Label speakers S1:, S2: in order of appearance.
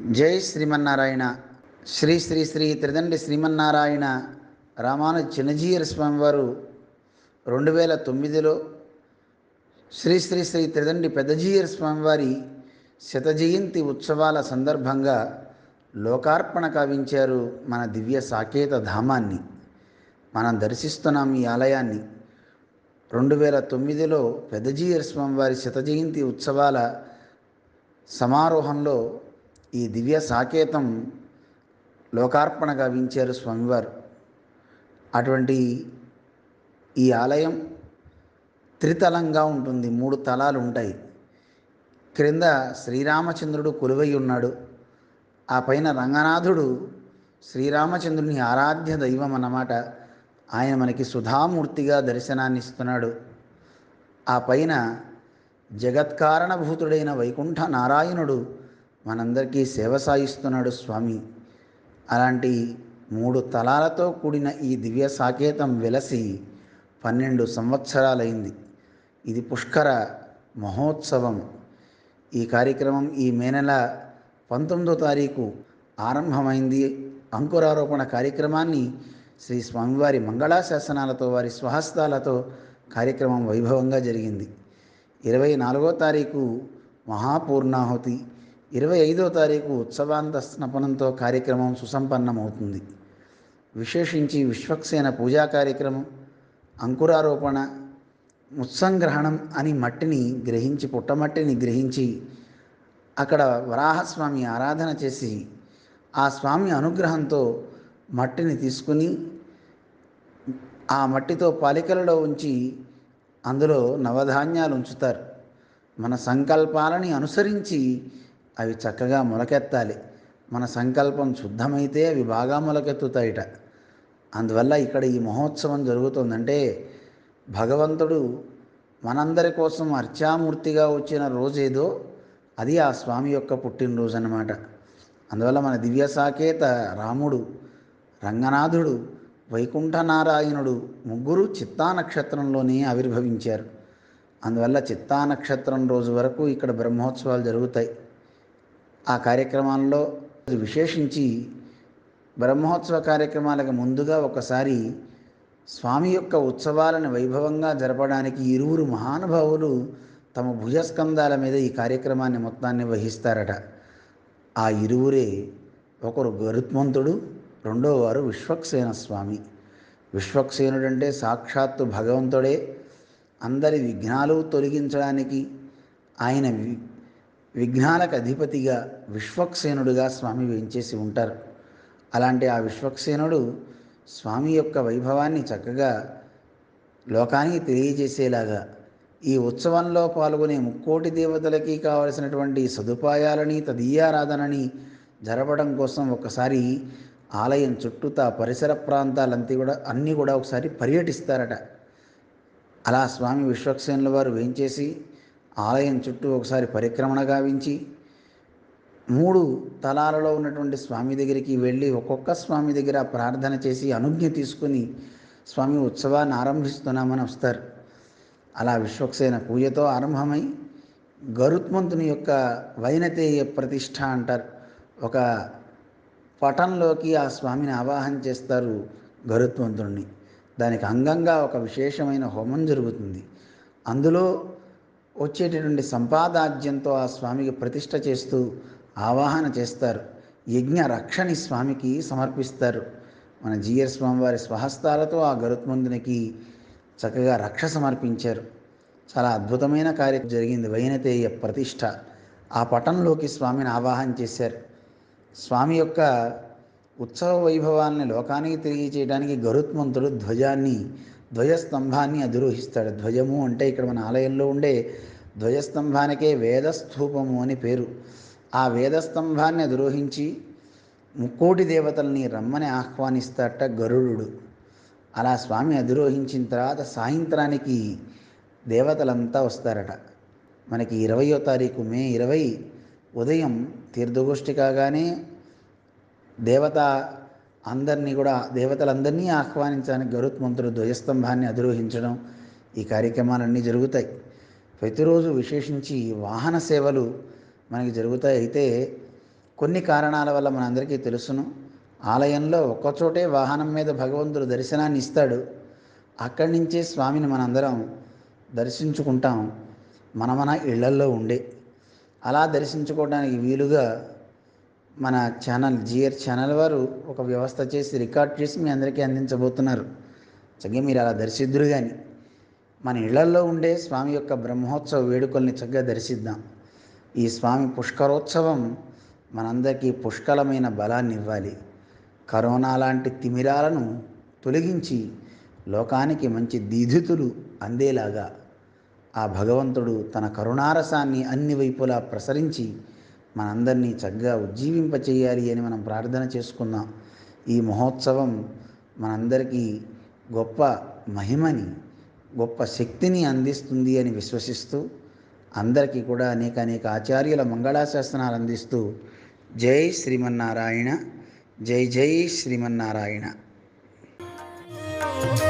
S1: జై శ్రీమన్నారాయణ శ్రీ శ్రీ శ్రీ త్రిదండి శ్రీమన్నారాయణ రామాను చిన్నజీయర్ స్వామివారు రెండు వేల తొమ్మిదిలో శ్రీ శ్రీ శ్రీ త్రిదండి పెద్దజీయర్ స్వామివారి శత జయంతి ఉత్సవాల సందర్భంగా లోకార్పణ కావించారు మన దివ్య సాకేత ధామాన్ని మనం దర్శిస్తున్నాం ఈ ఆలయాన్ని రెండు వేల తొమ్మిదిలో పెద్దజీయర్ స్వామివారి శత జయంతి ఉత్సవాల సమారోహంలో ఈ దివ్య సాకేతం లోకార్పణ గావించారు స్వామివారు అటువంటి ఈ ఆలయం త్రితలంగా ఉంటుంది మూడు తలాలు ఉంటాయి క్రింద శ్రీరామచంద్రుడు కొలువై ఉన్నాడు ఆ పైన రంగనాథుడు శ్రీరామచంద్రుని ఆరాధ్య దైవం అన్నమాట ఆయన మనకి సుధామూర్తిగా దర్శనాన్ని ఇస్తున్నాడు ఆ పైన జగత్కారణభూతుడైన వైకుంఠ నారాయణుడు మనందరికీ సేవ సాయిస్తున్నాడు స్వామి అలాంటి మూడు తలాలతో కూడిన ఈ దివ్య సాకేతం వెలసి పన్నెండు సంవత్సరాలైంది ఇది పుష్కర మహోత్సవం ఈ కార్యక్రమం ఈ మే నెల పంతొమ్మిదో తారీఖు ఆరంభమైంది అంకురారోపణ కార్యక్రమాన్ని శ్రీ స్వామివారి మంగళాశాసనాలతో వారి స్వహస్తాలతో కార్యక్రమం వైభవంగా జరిగింది ఇరవై నాలుగో తారీఖు మహాపూర్ణాహుతి ఇరవై ఐదో తారీఖు ఉత్సవాంత స్నపనంతో కార్యక్రమం సుసంపన్నమవుతుంది విశేషించి విశ్వక్సేన పూజా కార్యక్రమం అంకురారోపణ ముత్సంగ్రహణం అని మట్టిని గ్రహించి పుట్టమట్టిని గ్రహించి అక్కడ వరాహస్వామి ఆరాధన చేసి ఆ స్వామి అనుగ్రహంతో మట్టిని తీసుకుని ఆ మట్టితో పాలికలలో ఉంచి అందులో నవధాన్యాలు ఉంచుతారు మన సంకల్పాలని అనుసరించి అవి చక్కగా మొలకెత్తాలి మన సంకల్పం శుద్ధమైతే అవి బాగా మొలకెత్తుతాయిట అందువల్ల ఇక్కడ ఈ మహోత్సవం జరుగుతుందంటే భగవంతుడు మనందరి కోసం అర్చామూర్తిగా వచ్చిన రోజేదో అది ఆ స్వామి యొక్క పుట్టినరోజు అన్నమాట అందువల్ల మన దివ్య సాకేత రాముడు రంగనాథుడు వైకుంఠనారాయణుడు ముగ్గురు చిత్తా నక్షత్రంలోనే ఆవిర్భవించారు అందువల్ల చిత్తా నక్షత్రం రోజు వరకు ఇక్కడ బ్రహ్మోత్సవాలు జరుగుతాయి ఆ కార్యక్రమాల్లో విశేషించి బ్రహ్మోత్సవ కార్యక్రమాలకు ముందుగా ఒకసారి స్వామి యొక్క ఉత్సవాలను వైభవంగా జరపడానికి ఇరువురు మహానుభావులు తమ భుజస్కంధాల మీద ఈ కార్యక్రమాన్ని మొత్తాన్ని వహిస్తారట ఆ ఇరువురే ఒకరు గరుత్మంతుడు రెండో వారు విశ్వక్సేన స్వామి విశ్వక్సేనుడంటే సాక్షాత్తు భగవంతుడే అందరి విఘ్నాలు తొలగించడానికి ఆయన వి విఘ్నాలకు అధిపతిగా విశ్వక్సేనుడుగా స్వామి వేంచేసి ఉంటారు అలాంటి ఆ విశ్వక్సేనుడు స్వామి యొక్క వైభవాన్ని చక్కగా లోకానికి తెలియజేసేలాగా ఈ ఉత్సవంలో పాల్గొనే ముక్కోటి దేవతలకి కావలసినటువంటి సదుపాయాలని తదీయారాధనని జరపడం కోసం ఒకసారి ఆలయం చుట్టూతా పరిసర ప్రాంతాలంతా కూడా అన్నీ కూడా ఒకసారి పర్యటిస్తారట అలా స్వామి విశ్వక్సేనుల వారు వేయించేసి ఆలయం చుట్టూ ఒకసారి పరిక్రమణ గావించి మూడు తలాలలో ఉన్నటువంటి స్వామి దగ్గరికి వెళ్ళి ఒక్కొక్క స్వామి దగ్గర ప్రార్థన చేసి అనుజ్ఞ తీసుకుని స్వామి ఉత్సవాన్ని ఆరంభిస్తున్నామని వస్తారు అలా విశ్వక్సేన పూజతో ఆరంభమై గరుత్మంతుని యొక్క వైనతేయ ప్రతిష్ఠ అంటారు ఒక పటంలోకి ఆ స్వామిని ఆవాహన చేస్తారు గరుత్మంతుడిని దానికి అంగంగా ఒక విశేషమైన హోమం జరుగుతుంది అందులో వచ్చేటటువంటి సంపాదాజ్యంతో ఆ స్వామికి ప్రతిష్ట చేస్తూ ఆవాహన చేస్తారు యజ్ఞ రక్షణి స్వామికి సమర్పిస్తారు మన జీఎర్ స్వామి వారి స్వహస్తాలతో ఆ గరుత్మంతునికి చక్కగా రక్ష సమర్పించారు చాలా అద్భుతమైన కార్యం జరిగింది వైనతేయ ప్రతిష్ట ఆ పటంలోకి స్వామిని ఆవాహన చేశారు స్వామి యొక్క ఉత్సవ వైభవాన్ని లోకానికి తెలియచేయడానికి గరుత్మంతుడు ధ్వజాన్ని ధ్వజస్తంభాన్ని అధిరోహిస్తాడు ధ్వజము అంటే ఇక్కడ మన ఆలయంలో ఉండే ధ్వజస్తంభానికే వేదస్థూపము అని పేరు ఆ వేదస్తంభాన్ని అధిరోహించి ముక్కోటి దేవతల్ని రమ్మని ఆహ్వానిస్తాట గరుడు అలా స్వామి అధిరోహించిన తర్వాత సాయంత్రానికి దేవతలంతా వస్తారట మనకి ఇరవయో తారీఖు మే ఇరవై ఉదయం తీర్థగోష్ఠి కాగానే దేవత అందరినీ కూడా దేవతలందరినీ ఆహ్వానించడానికి గరుత్మంతుడు ధ్వజస్తంభాన్ని అధిరోహించడం ఈ కార్యక్రమాలన్నీ జరుగుతాయి ప్రతిరోజు విశేషించి వాహన సేవలు మనకి జరుగుతాయి అయితే కొన్ని కారణాల వల్ల మనందరికీ తెలుసును ఆలయంలో ఒక్కచోటే వాహనం మీద భగవంతుడు దర్శనాన్ని ఇస్తాడు అక్కడి నుంచే స్వామిని మనందరం దర్శించుకుంటాం మన మన ఇళ్లల్లో ఉండే అలా దర్శించుకోవడానికి వీలుగా మన ఛానల్ జిఆర్ ఛానల్ వారు ఒక వ్యవస్థ చేసి రికార్డ్ చేసి మీ అందరికీ అందించబోతున్నారు చక్కగా మీరు అలా దర్శిద్దురు కానీ మన ఇళ్లల్లో ఉండే స్వామి యొక్క బ్రహ్మోత్సవ వేడుకల్ని చక్కగా దర్శిద్దాం ఈ స్వామి పుష్కరోత్సవం మనందరికీ పుష్కలమైన బలాన్ని ఇవ్వాలి కరోనా లాంటి తిమిరాలను తొలగించి లోకానికి మంచి దీధితులు అందేలాగా ఆ భగవంతుడు తన కరుణారసాన్ని అన్ని వైపులా ప్రసరించి మనందరినీ చక్కగా ఉజ్జీవింపచేయాలి అని మనం ప్రార్థన చేసుకుందాం ఈ మహోత్సవం మనందరికీ గొప్ప మహిమని గొప్ప శక్తిని అందిస్తుంది అని విశ్వసిస్తూ అందరికీ కూడా అనేక అనేక ఆచార్యుల మంగళాశాసనాలు అందిస్తూ జై శ్రీమన్నారాయణ జై జై శ్రీమన్నారాయణ